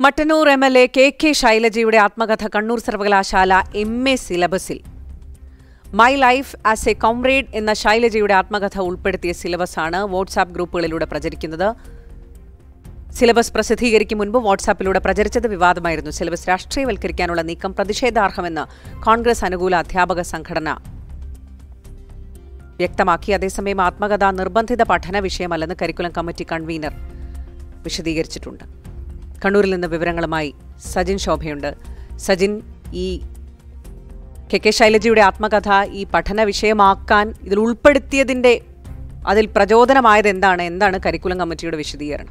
Mattannur M L A K K ശൈലജയുടെ ആത്മകഥ കണ്ണൂർ സർവകലാശാല എം എ സിലബസിൽ my life as a comrade എന്ന ശൈലജയുടെ ആത്മകഥ ഉൾപ്പെടുത്തിയ സിലബസാണ് വാട്സാപ്പ് ഗ്രൂപ്പുകളിലൂടെ പ്രചരിക്കുന്നത് സിലബസ് പ്രസിദ്ധീകരിക്കും മുൻപ് വാട്സാപ്പിലൂടെ പ്രചരിച്ചത് വിവാദമായിരുന്നു സിലബസ് രാഷ്ട്രീയവൽക്കരിക്കാനുള്ള നീക്കം പ്രതിഷേധാർഹമെന്ന് കോൺഗ്രസ് അനുകൂല അധ്യാപക സംഘടന വ്യക്തമാക്കി അതേസമയം ആത്മകഥ നിർബന്ധിത പഠന വിഷയമല്ലെന്ന് കരിക്കുലം കമ്മിറ്റി കൺവീനർ വിശദീകരിച്ചിട്ടുണ്ട് കണ്ണൂരിൽ നിന്ന് വിവരങ്ങളുമായി സജിൻ ശോഭയുണ്ട് സജിൻ ഈ കെ കെ ശൈലജയുടെ ആത്മകഥ ഈ പഠന വിഷയമാക്കാൻ ഇതിൽ ഉൾപ്പെടുത്തിയതിൻ്റെ അതിൽ പ്രചോദനമായത് എന്താണ് എന്താണ് കരിക്കുലം കമ്മിറ്റിയുടെ വിശദീകരണം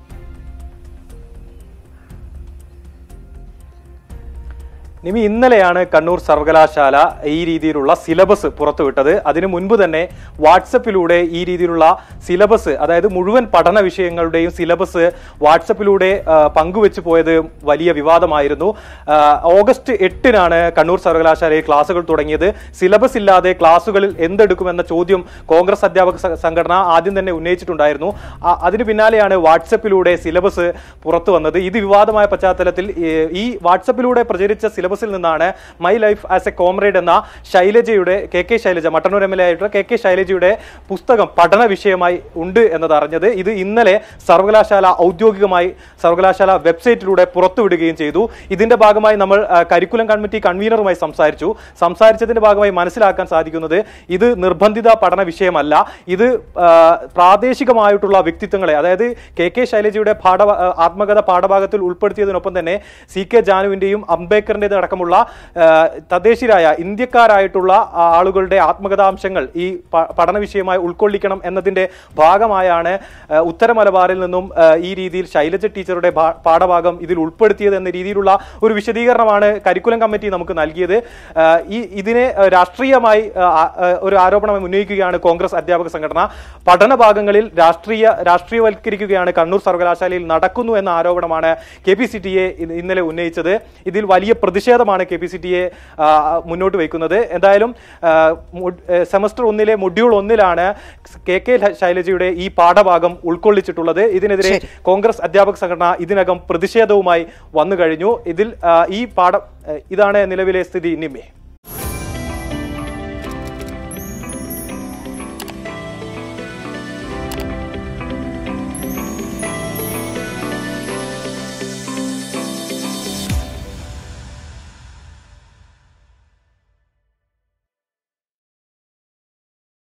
നിമി ഇന്നലെയാണ് കണ്ണൂർ സർവകലാശാല ഈ രീതിയിലുള്ള സിലബസ് പുറത്തുവിട്ടത് അതിനു മുൻപ് തന്നെ വാട്സപ്പിലൂടെ ഈ രീതിയിലുള്ള സിലബസ് അതായത് മുഴുവൻ പഠന വിഷയങ്ങളുടെയും സിലബസ് വാട്സപ്പിലൂടെ ആ, പങ്കുവെച്ചു പോയത് വലിയ വിവാദമായിരുന്നു ആ, ഓഗസ്റ്റ് എട്ടിനാണ് കണ്ണൂർ സർവകലാശാലയിൽ ക്ലാസുകൾ തുടങ്ങിയത് സിലബസ് ഇല്ലാതെ ക്ലാസുകളിൽ എന്തെടുക്കുമെന്ന ചോദ്യം കോൺഗ്രസ് അധ്യാപക സ- സംഘടന ആദ്യം തന്നെ ഉന്നയിച്ചിട്ടുണ്ടായിരുന്നു ആ, അതിന് പിന്നാലെയാണ് വാട്സപ്പിലൂടെ സിലബസ് പുറത്തു വന്നത് ഇത് വിവാദമായ പശ്ചാത്തലത്തിൽ ഏ, ഈ വാട്സപ്പിലൂടെ പ്രചരിച്ച സിലബസിൽ നിന്നാണ് my life as a comrade എന്ന ശൈലജയുടെ K K Shailaja Mattannur M L A ആയിട്ടുള്ള കെ കെ ശൈലജയുടെ പുസ്തകം പഠന വിഷയമായി ഉണ്ട് എന്നത് അറിഞ്ഞത് ഇത് ഇന്നലെ സർവകലാശാല ഔദ്യോഗികമായി സർവകലാശാല വെബ്സൈറ്റിലൂടെ പുറത്തുവിടുകയും ചെയ്തു ഇതിന്റെ ഭാഗമായി നമ്മൾ ആ, കരിക്കുലം കമ്മിറ്റി കൺവീനറുമായി സംസാരിച്ചു സംസാരിച്ചതിന്റെ ഭാഗമായി മനസ്സിലാക്കാൻ സാധിക്കുന്നത് ഇത് നിർബന്ധിത പഠന വിഷയമല്ല ഇത് ആ, പ്രാദേശികമായിട്ടുള്ള വ്യക്തിത്വങ്ങളെ അതായത് കെ കെ ശൈലജയുടെ പാഠ ആത്മകഥ പാഠഭാഗത്തിൽ ഉൾപ്പെടുത്തിയതിനൊപ്പം തന്നെ സി കെ ജാനുവിന്റെയും അംബേദ്കറിന്റേത് അടക്കമുള്ള ആ, തദ്ദേശീയരായ ഇന്ത്യക്കാരായിട്ടുള്ള ആ, ആളുകളുടെ ആത്മകഥാംശങ്ങൾ ഈ പ- പഠന വിഷയമായി ഉൾക്കൊള്ളിക്കണം എന്നതിന്റെ ഭാഗമായാണ് ആ, ഉത്തര മലബാറിൽ നിന്നും ആ, ഈ രീതിയിൽ ശൈലജ ടീച്ചറുടെ ഭാ- പാഠഭാഗം ഇതിൽ ഉൾപ്പെടുത്തിയത് എന്ന രീതിയിലുള്ള ഒരു വിശദീകരണമാണ് കരിക്കുലം കമ്മിറ്റി നമുക്ക് നൽകിയത് ആ, ഈ ഇതിനെ ആ, രാഷ്ട്രീയമായി ആ, ആ, ഒരു ആരോപണം ഉന്നയിക്കുകയാണ് കോൺഗ്രസ് അധ്യാപക സംഘടന പഠന ഭാഗങ്ങളിൽ രാഷ്ട്രീയ രാഷ്ട്രീയവൽക്കരിക്കുകയാണ് കണ്ണൂർ സർവകലാശാലയിൽ നടക്കുന്നു എന്ന ആരോപണമാണ് K P C T A ഇന്നലെ ഉന്നയിച്ചത് ഇതിൽ വലിയ പ്രതിഷേധമാണ് K P C T A മുന്നോട്ട് വയ്ക്കുന്നത് എന്തായാലും ആ, മു- ഏ, സെമസ്റ്റർ ഒന്നിലെ മൊഡ്യൂൾ ഒന്നിലാണ് കെ കെ ശൈലജയുടെ ഈ പാഠഭാഗം ഉൾക്കൊള്ളിച്ചിട്ടുള്ളത് ഇതിനെതിരെ ശരി. കോൺഗ്രസ് അധ്യാപക സംഘടന ഇതിനകം പ്രതിഷേധവുമായി വന്നു കഴിഞ്ഞു ഇതിൽ ആ, ഈ പാഠം ഏ, ഇതാണ് നിലവിലെ സ്ഥിതി നിമ്മേ